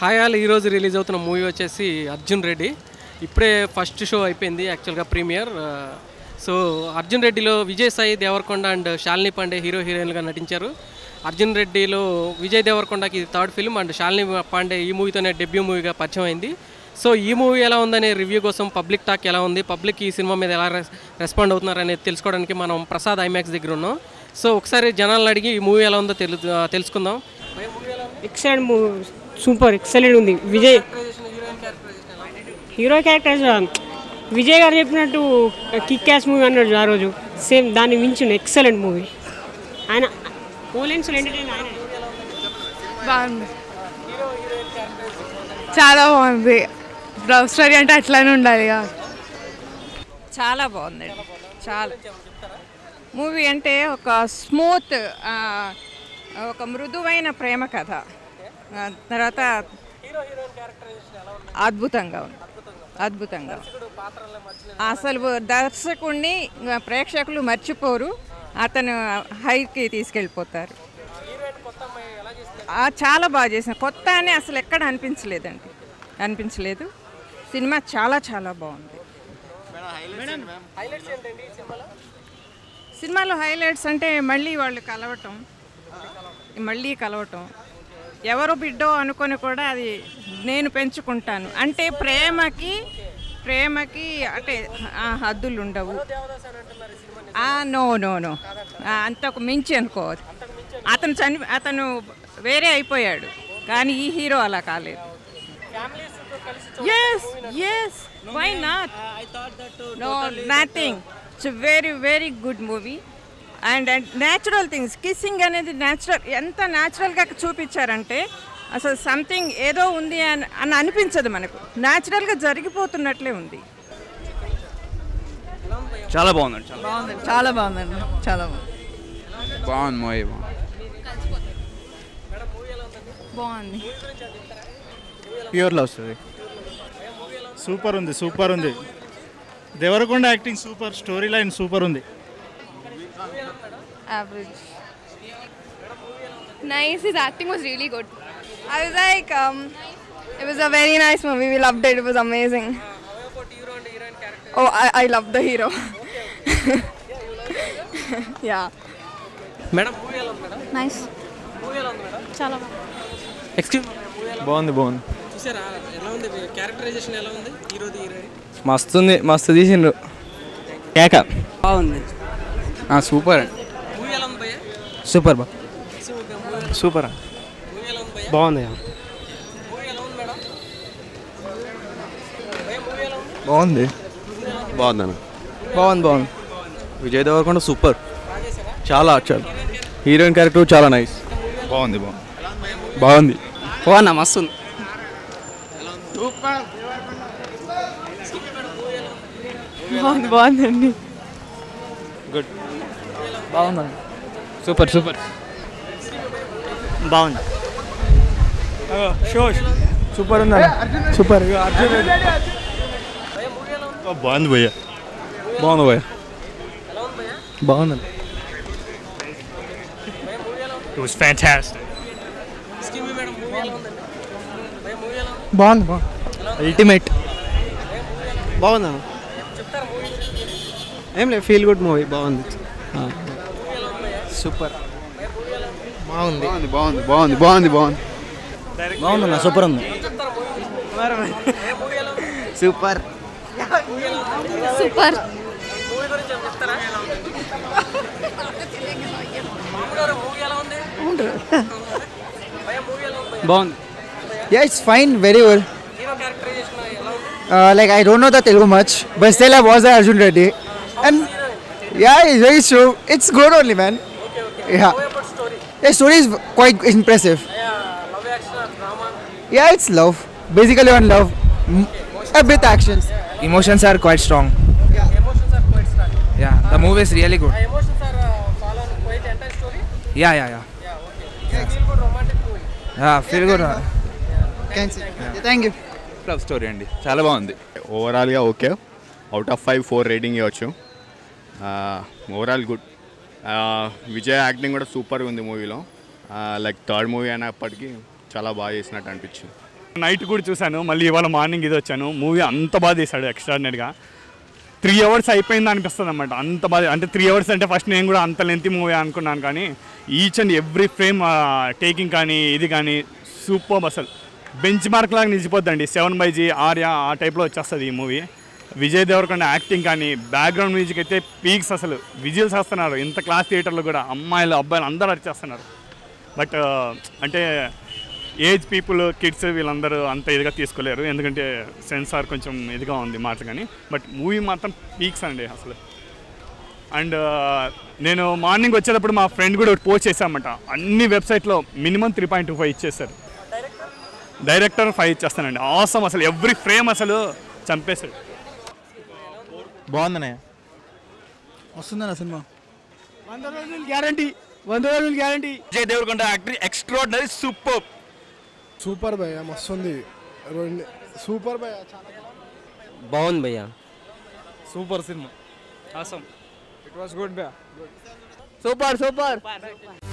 Hi all ఈరోజు release అవుతున్న movie వచ్చేసి అర్జున్ రెడ్డి ఇప్పుడే ఫస్ట్ షో అయిపోయింది యాక్చువల్గా ప్రీమియర్ సో అర్జున్ రెడ్డిలో విజయ్ సాయి దేవరకొండ అండ్ శాలిని పాండే హీరో హీరోయిన్గా నటించారు అర్జున్ రెడ్డిలో విజయ్ దేవరకొండకి ఇది third film and Shalini Pandey ఈ మూవీతోనే డెబ్యూ మూవీగా పరిచయం అయింది సో ఈ మూవీ ఎలా ఉందనే రివ్యూ కోసం పబ్లిక్ టాక్ ఎలా ఉంది పబ్లిక్ ఈ సినిమా మీద ఎలా రెస్- రెస్పాండ్ అవుతున్నారు అనేది తెలుసుకోవడానికి మనం ప్రసాద్ ఐమాక్స్ దగ్గర ఉన్నాం సో ఒకసారి జనాలను అడిగి ఈ మూవీ ఎలా ఉందో తెలు తెలుసుకుందాం ఎక్సలెంట్ మూవీ సూపర్ ఎక్సలెంట్ ఉంది విజయ్ హీరో క్యారెక్టర్స్ విజయ్ గారు చెప్పినట్టు కిక్ క్యాష్ మూవీ అన్నాడు ఆ రోజు సేమ్ దాన్ని మించిన ఎక్సలెంట్ మూవీ ఆయన ఓలెన్స్ ఎంటర్టైన్ ఆయన బాగుంది చాలా బాగుంది లవ్ స్టోరీ అంటే అట్లానే ఉండాలి కదా చాలా బాగుందండి చాలా మూవీ అంటే ఒక స్మూత్ ఆ, ఒక మృదువైన ప్రేమ కథ ఆ, తర్వాత అద్భుతంగా ఉంది అద్భుతంగా ఉంది. అసలు దర్శకుడిని ప్రేక్షకులు మర్చిపోరు అతను హైకి తీసుకెళ్ళిపోతారు ఆ, చాలా బాగా చేసిన కొత్త అని అసలు ఎక్కడ అనిపించలేదండి అనిపించలేదు సినిమా చాలా చాలా బాగుంది సినిమాలో హైలైట్స్ అంటే మళ్ళీ వాళ్ళు కలవటం మళ్ళీ కలవటం ఎవరు బిడ్డో అనుకొని కూడా అది నేను పెంచుకుంటాను అంటే ప్రేమకి ప్రేమకి అంటే ఆ, హద్దులు ఉండవు ఆ, నో నో నో ఆ, అంతకు మించి అనుకోవాలి అతను చని అతను వేరే అయిపోయాడు కానీ ఈ హీరో అలా కాలేదు yes yes why not no nothing it's very very good movie and and natural things kissing అనేది న్యాచురల్ ఎంత న్యాచురల్గా చూపించారంటే అసలు సంథింగ్ ఏదో ఉంది అని అని అనిపించదు మనకు న్యాచురల్గా జరిగిపోతున్నట్లే ఉంది చాలా బాగుందండి చాలా బాగుంది చాలా బాగుందండి చాలా బాగుంది బాగుంది మూవీ బాగుంది ప్యూర్ లవ్ స్టోరీ సూపర్ ఉంది సూపర్ ఉంది Devarakonda acting super storyline super ఉంది average. Nice. His acting was really good. I was like, um, it was a very nice movie. We loved it. It was amazing. Oh, I, I love the hero. yeah. Madam movie ఎలా ఉంది madam Nice. Movie ఎలా ఉంది madam చాలా excuse movie ఎలా బాగుంది బాగుంది చూసారా ఎలా ఉంది క్యారెక్టరైజేషన్ ఎలా ఉంది హీరోది హీరోయిన్ మస్తు ఉంది మస్తు తీసిండ్రు కేక బాగుంది సూపర్ అండి మూవీ ఎలా ఉంది భయ్య సూపర్ బా సూపర్ మూవీ ఎలా ఉంది భయ్య బాగుంది మూవీ ఎలా ఉంది మేడం భయ్య మూవీ ఎలా ఉంది బాగుంది బాగుందన్న బాగుంది బాగుంది విజయ్ దేవరకొండ సూపర్ చాలా చాలా హీరోయిన్ క్యారెక్టర్ చాలా నైస్ బాగుంది బాగుంది బాగుంది బాగున్నా మస్తు ఉంది బాగుంది బాగుందండి బాగుందండి సూపర్ సూపర్ బాగుంది షో సూపర్ ఉందండి సూపర్ బాగుంది భయ్య బాగుంది భయ్య బాగుందండి it was fantastic excuse me madam movie ఎలా ఉందండి భయ్య మూవీ ఎలా ఉంది బాగుంది బాగుంది అల్టిమేట్ బాగుందా ఏం లేదు ఫీల్ గుడ్ మూవీ బాగుంది సూపర్ బాగుంది బాగుంది బాగుంది బాగుంది బాగుంది బాగుంది బాగుందన్న సూపర్ ఉంది సూపర్ సూపర్ మూవీ గురించి ఏమైనా చెప్తారా మామూలుగా మూవీ ఎలా ఉంది భయ్య మూవీ ఎలా ఉంది భయ్య బాగుంది yeah it's fine very well hero characterization ఎలా ఉంది like I don't know the Telugu much but still I was the Arjun Reddy and yeah it's very true it's good only man yeah about story yeah story is quite impressive love action drama yeah it's love basically on love with actions emotions are quite strong emotions are quite start yeah the movie is really good ఆ emotions are follow quite entire story yeah yeah yeah yeah okay feel good romantic movie yeah feel good thank you love story అండి చాలా బాగుంది ఓవరాల్గా okay out of five four rating ఇవ్వచ్చు overall good Vijay acting కూడా సూపర్గా ఉంది మూవీలో like third movie అయినప్పటికీ చాలా బాగా చేసినట్టు అనిపించింది నైట్ కూడా చూశాను మళ్ళీ ఇవాళ మార్నింగ్ ఇది వచ్చాను మూవీ అంత బాగా తీశాడు ఎక్స్ట్రాడినరీగా త్రీ అవర్స్ అయిపోయింది అనిపిస్తుంది అనమాట అంత బాగా అంటే త్రీ అవర్స్ అంటే ఫస్ట్ నేను కూడా అంత లెంత్ మూవీ అనుకున్నాను కానీ each and every frame taking కానీ ఇది కానీ సూపర్ అసలు బెంచ్ మార్క్ లాగా నిలిచిపోద్దండి సెవెన్ బై జీ ఆర్యా ఆ టైప్లో వచ్చేస్తుంది ఈ మూవీ విజయ్ దేవరకొండ యాక్టింగ్ కానీ బ్యాక్గ్రౌండ్ మ్యూజిక్ అయితే పీక్స్ అసలు విజువల్స్ వస్తున్నారు ఇంత క్లాస్ థియేటర్లో కూడా అమ్మాయిలు అబ్బాయిలు అందరూ అరిచేస్తున్నారు బట్ అంటే ఏజ్ పీపుల్ కిడ్స్ వీళ్ళందరూ అంత ఇదిగా తీసుకోలేరు ఎందుకంటే సెన్సార్ కొంచెం ఇదిగా ఉంది మాట కానీ బట్ మూవీ మాత్రం పీక్స్ అండి అసలు అండ్ నేను మార్నింగ్ వచ్చేటప్పుడు మా ఫ్రెండ్ కూడా ఒకటి పోస్ట్ చేశామట అన్ని వెబ్సైట్లో minimum three point two five ఇచ్చేస్తారు డైరెక్టర్ ఫైవ్ ఇచ్చేస్తానండి అవసరం అసలు ఎవ్రీ ఫ్రేమ్ అసలు చంపేశాడు బాగుందనే వస్తుందన్న సినిమా వంద రోజులు గ్యారంటీ వంద రోజులు guarantee Vijay Devarakonda actor extraordinary super super భయ్య మస్తుంది రెండు సూపర్ భయ్య చాలా బాగుంది భయ్యా సూపర్ సినిమా ఆసం ఇట్ వాస్ గుడ్ బ్యా సూపర్ సూపర్